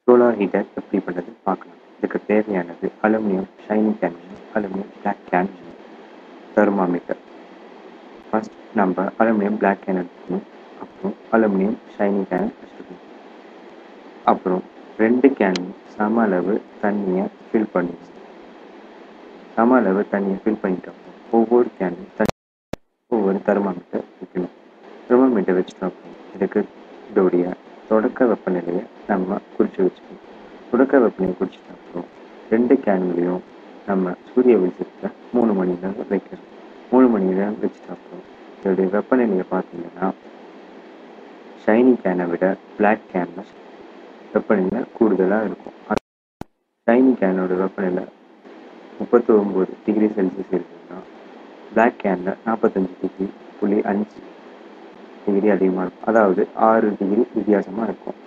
solar heater எப்படி பண்ணுறது பார்க்கலாம் இதுக்கு தேவையானது aluminium shiny can aluminium black can thermometer first நம்ம அலுமினியம் பிளாக் கேன் எடுத்துக்கணும் அப்புறம் அலுமினியம் ஷைனி கேன் வச்சுக்கணும் அப்புறம் ரெண்டு கேனும் சம அளவு தண்ணியை ஃபில் பண்ணிக்கணும் சம அளவு தண்ணியை ஃபில் பண்ணிட்டோம் ஒவ்வொரு கேனும் தண்ணி ஒவ்வொரு தெர்மாமீட்டர் வைக்கணும் தெர்மாமீட்டர் வச்சுட்டோம் அப்புறம் இதுக்கு இதோடைய தொடக்க வெப்பநிலையை நம்ம குறித்து வச்சுக்கணும் தொடக்க வெப்பநிலை குறிச்சிட்ட அப்புறம் ரெண்டு கேன்களையும் நம்ம சூரிய வெளிச்சத்தில் மூணு மணி நேரம் வைக்கணும் மூணு மணி நேரம் வச்சுட்ட அப்புறம் இதோடைய வெப்பநிலையை பார்த்தீங்கன்னா ஷைனி கேனை விட பிளாக் கேனில் வெப்பநிலை கூடுதலாக இருக்கும் ஷைனி கேனோட வெப்பநிலை முப்பத்தி ஒம்பது டிகிரி செல்சியஸ் இருக்குதுன்னா பிளாக் கேனில் நாற்பத்தஞ்சு டிகிரி புள்ளி அஞ்சு டிகிரி அதிகமாக இருக்கும் அதாவது ஆறு டிகிரி வித்தியாசமாக இருக்கும்